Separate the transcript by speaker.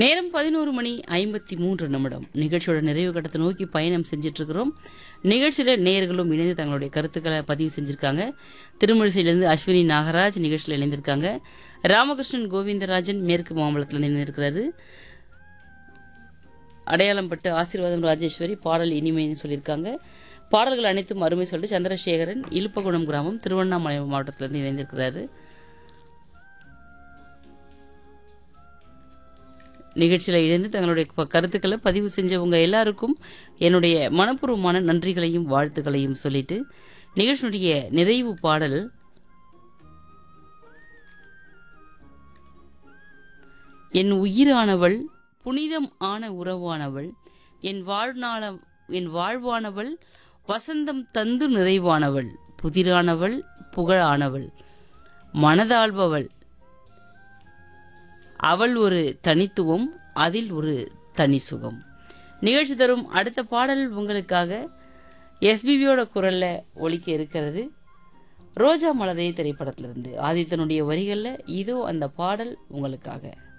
Speaker 1: நேரம் பதினோரு மணி ஐம்பத்தி மூன்று நிமிடம் நிகழ்ச்சியோட நிறைவு கட்டத்தை நோக்கி பயணம் செஞ்சுட்டு இருக்கிறோம் நிகழ்ச்சியில் நேயர்களும் இணைந்து தங்களுடைய கருத்துக்களை பதிவு செஞ்சிருக்காங்க திருமழிசையிலிருந்து அஸ்வினி நாகராஜ் நிகழ்ச்சியில் இணைந்திருக்காங்க ராமகிருஷ்ணன் கோவிந்தராஜன் மேற்கு மாம்பலத்தில் இணைந்திருக்கிறாரு அடையாளம் பட்டு ஆசீர்வாதம் ராஜேஸ்வரி பாடல் இனிமைன்னு சொல்லியிருக்காங்க பாடல்கள் அனைத்தும் அருமை சொல்லிட்டு சந்திரசேகரன் இலுப்பகுணம் கிராமம் திருவண்ணாமலை மாவட்டத்திலிருந்து இணைந்திருக்கிறாரு நிகழ்ச்சியில் இணைந்து தங்களுடைய ப- கருத்துக்களை பதிவு செஞ்சவங்க எல்லாருக்கும் என்னுடைய மனப்பூர்வமான நன்றிகளையும் வாழ்த்துக்களையும் சொல்லிட்டு நிகழ்ச்சியுடைய நிறைவு பாடல் என் உயிரானவள் புனிதம் ஆன உறவானவள் என் வாழ்நாள என் வாழ்வானவள் வசந்தம் தந்து நிறைவானவள் புதிரானவள் புகழானவள் மனதாள்பவள் அவள் ஒரு தனித்துவம் அதில் ஒரு தனி சுகம் நிகழ்ச்சி தரும் அடுத்த பாடல் உங்களுக்காக எஸ்பிபியோட குரல்ல ஒலிக்க இருக்கிறது ரோஜா மலரே திரைப்படத்திலிருந்து ஆதித்தனுடைய வரிகளில் இதோ அந்த பாடல் உங்களுக்காக